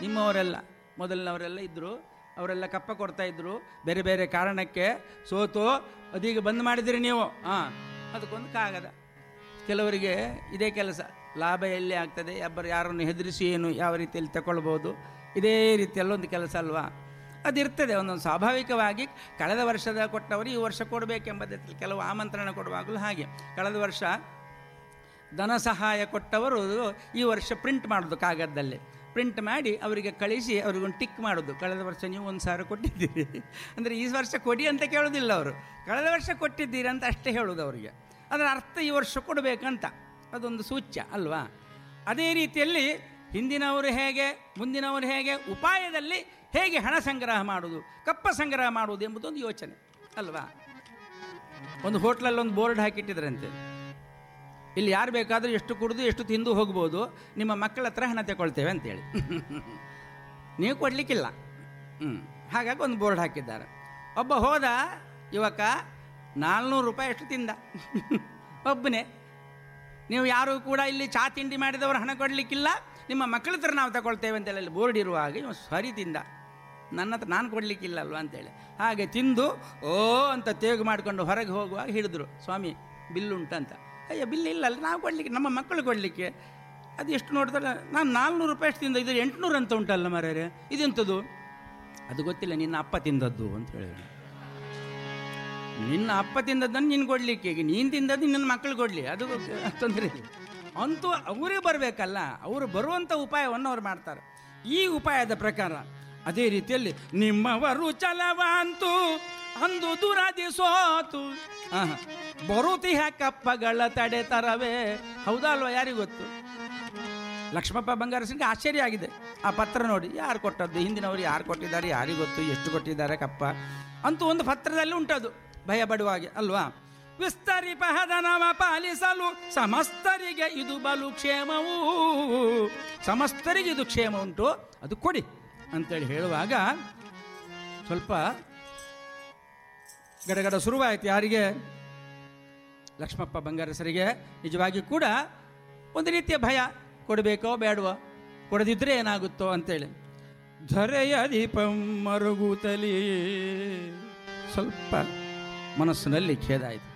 ನಿಮ್ಮವರೆಲ್ಲ ಮೊದಲಿನವರೆಲ್ಲ ಇದ್ದರು ಅವರೆಲ್ಲ ಕಪ್ಪ ಕೊಡ್ತಾ ಇದ್ರು ಬೇರೆ ಬೇರೆ ಕಾರಣಕ್ಕೆ ಸೋತು ಅದೀಗ ಬಂದ್ ಮಾಡಿದಿರಿ ನೀವು ಹಾಂ ಅದಕ್ಕೊಂದು ಕಾಗದ ಕೆಲವರಿಗೆ ಇದೇ ಕೆಲಸ ಲಾಭ ಎಲ್ಲಿ ಆಗ್ತದೆ ಒಬ್ಬರು ಯಾರನ್ನು ಹೆದರಿಸಿ ಏನು ಯಾವ ರೀತಿಯಲ್ಲಿ ತಗೊಳ್ಬೋದು ಇದೇ ರೀತಿಯಲ್ಲಿ ಒಂದು ಕೆಲಸ ಅಲ್ವಾ ಅದಿರ್ತದೆ ಒಂದೊಂದು ಸ್ವಾಭಾವಿಕವಾಗಿ ಕಳೆದ ವರ್ಷದ ಕೊಟ್ಟವರು ಈ ವರ್ಷ ಕೊಡಬೇಕೆಂಬುದಕ್ಕೆ ಕೆಲವು ಆಮಂತ್ರಣ ಕೊಡುವಾಗಲೂ ಹಾಗೆ ಕಳೆದ ವರ್ಷ ಧನ ಸಹಾಯ ಕೊಟ್ಟವರು ಈ ವರ್ಷ ಪ್ರಿಂಟ್ ಮಾಡೋದು ಕಾಗದದಲ್ಲಿ ಪ್ರಿಂಟ್ ಮಾಡಿ ಅವರಿಗೆ ಕಳಿಸಿ ಅವ್ರಿಗೊಂದು ಟಿಕ್ ಮಾಡೋದು ಕಳೆದ ವರ್ಷ ನೀವು ಒಂದು ಸಾವಿರ ಕೊಟ್ಟಿದ್ದೀರಿ ಅಂದರೆ ಈ ವರ್ಷ ಕೊಡಿ ಅಂತ ಕೇಳೋದಿಲ್ಲ ಅವರು ಕಳೆದ ವರ್ಷ ಕೊಟ್ಟಿದ್ದೀರಿ ಅಂತ ಅಷ್ಟೇ ಹೇಳೋದು ಅವರಿಗೆ ಅದರ ಅರ್ಥ ಈ ವರ್ಷ ಕೊಡಬೇಕಂತ ಅದೊಂದು ಸೂಚ್ಯ ಅಲ್ವಾ ಅದೇ ರೀತಿಯಲ್ಲಿ ಹಿಂದಿನವರು ಹೇಗೆ ಮುಂದಿನವರು ಹೇಗೆ ಉಪಾಯದಲ್ಲಿ ಹೇಗೆ ಹಣ ಸಂಗ್ರಹ ಮಾಡುವುದು ಕಪ್ಪ ಸಂಗ್ರಹ ಮಾಡುವುದು ಎಂಬುದೊಂದು ಯೋಚನೆ ಅಲ್ವಾ ಒಂದು ಹೋಟ್ಲಲ್ಲಿ ಒಂದು ಬೋರ್ಡ್ ಹಾಕಿಟ್ಟಿದ್ರಂತೆ ಇಲ್ಲಿ ಯಾರು ಬೇಕಾದರೂ ಎಷ್ಟು ಕುಡಿದು ಎಷ್ಟು ತಿಂದು ಹೋಗ್ಬೋದು ನಿಮ್ಮ ಮಕ್ಕಳ ಹತ್ರ ಹಣ ತಗೊಳ್ತೇವೆ ಅಂತೇಳಿ ನೀವು ಕೊಡಲಿಕ್ಕಿಲ್ಲ ಹ್ಞೂ ಹಾಗಾಗಿ ಒಂದು ಬೋರ್ಡ್ ಹಾಕಿದ್ದಾರೆ ಒಬ್ಬ ಹೋದ ಯುವಕ ನಾಲ್ನೂರು ರೂಪಾಯಿ ಎಷ್ಟು ತಿಂದ ಒಬ್ಬನೇ ನೀವು ಯಾರು ಕೂಡ ಇಲ್ಲಿ ಚಾ ತಿಂಡಿ ಮಾಡಿದವರು ಹಣ ಕೊಡಲಿಕ್ಕಿಲ್ಲ ನಿಮ್ಮ ಮಕ್ಕಳ ಹತ್ರ ನಾವು ತಗೊಳ್ತೇವೆ ಅಂತೇಳಿ ಅಲ್ಲಿ ಬೋರ್ಡ್ ಇರುವಾಗ ಇವ ಸರಿ ತಿಂದ ನನ್ನ ಹತ್ರ ನಾನು ಕೊಡಲಿಕ್ಕಿಲ್ಲ ಅಲ್ವಾ ಅಂತೇಳಿ ಹಾಗೆ ತಿಂದು ಓ ಅಂತ ತೇಗು ಮಾಡಿಕೊಂಡು ಹೊರಗೆ ಹೋಗುವಾಗ ಹಿಡಿದ್ರು ಸ್ವಾಮಿ ಬಿಲ್ ಉಂಟಂತ ಅಯ್ಯ ಬಿಲ್ ಇಲ್ಲ ಅಲ್ಲ ನಾವು ಕೊಡಲಿಕ್ಕೆ ನಮ್ಮ ಮಕ್ಕಳು ಕೊಡಲಿಕ್ಕೆ ಅದು ಎಷ್ಟು ನೋಡ್ತಾರೆ ನಾನು ನಾಲ್ನೂರು ರೂಪಾಯಿ ಅಷ್ಟು ತಿಂದ ಇದು ಎಂಟುನೂರು ಅಂತ ಉಂಟಲ್ಲ ಮರ್ಯಾರೆ ಇದೆಂಥದ್ದು ಅದು ಗೊತ್ತಿಲ್ಲ ನಿನ್ನ ಅಪ್ಪ ತಿಂದದ್ದು ಅಂತ ಹೇಳಿದ್ರು ನಿನ್ನ ಅಪ್ಪ ತಿಂದದ್ದನ್ನು ನೀನು ಕೊಡಲಿಕ್ಕೆ ಈಗ ನೀನು ತಿಂದದ್ದು ನಿನ್ನ ಮಕ್ಕಳು ಕೊಡಲಿ ಅದು ತೊಂದರೆ ಇಲ್ಲ ಅಂತೂ ಅವರೇ ಬರಬೇಕಲ್ಲ ಅವರು ಬರುವಂಥ ಉಪಾಯವನ್ನು ಅವ್ರು ಮಾಡ್ತಾರೆ ಈ ಉಪಾಯದ ಪ್ರಕಾರ ಅದೇ ರೀತಿಯಲ್ಲಿ ನಿಮ್ಮವರು ಚಲವಂತು ಅಂದು ದುರಾದಿ ಸೋತು ಆಹಾ. ಬರುತಿಹ ಕಪ್ಪಗಳ ತಡೆ ತರವೇ ಹೌದಾ ಅಲ್ವಾ ಯಾರಿಗೂ ಗೊತ್ತು ಲಕ್ಷ್ಮಪ್ಪ ಬಂಗಾರ ಸಿಂಗ್ ಆಶ್ಚರ್ಯ ಆಗಿದೆ ಆ ಪತ್ರ ನೋಡಿ ಯಾರು ಕೊಟ್ಟದ್ದು ಹಿಂದಿನವರು ಯಾರು ಕೊಟ್ಟಿದ್ದಾರೆ ಯಾರಿಗೂ ಗೊತ್ತು ಎಷ್ಟು ಕೊಟ್ಟಿದ್ದಾರೆ ಕಪ್ಪ ಅಂತೂ ಒಂದು ಪತ್ರದಲ್ಲಿ ಉಂಟದು ಭಯ ಪಡುವಾಗೆ ಅಲ್ವಾ ವಿಸ್ತರಿಪಹದನವ ಪಾಲಿಸಲು ಸಮಸ್ತರಿಗೆ ಇದು ಬಲು ಕ್ಷೇಮವೂ ಸಮಸ್ತರಿಗೆ ಇದು ಕ್ಷೇಮ ಉಂಟು ಅದು ಕೊಡಿ ಅಂತೇಳಿ ಹೇಳುವಾಗ ಸ್ವಲ್ಪ ಗಡಗಡ ಶುರುವಾಯಿತು ಯಾರಿಗೆ ಲಕ್ಷ್ಮಪ್ಪ ಬಂಗಾರಸರಿಗೆ ನಿಜವಾಗಿ ಕೂಡ ಒಂದು ರೀತಿಯ ಭಯ ಕೊಡಬೇಕೋ ಬೇಡವೋ ಕೊಡದಿದ್ದರೆ ಏನಾಗುತ್ತೋ ಅಂತೇಳಿ ಧರೆಯ ದೀಪಂ ಮರುಗುತ್ತಲೇ ಸ್ವಲ್ಪ ಮನಸ್ಸಿನಲ್ಲಿ ಖೇದ ಆಯಿತು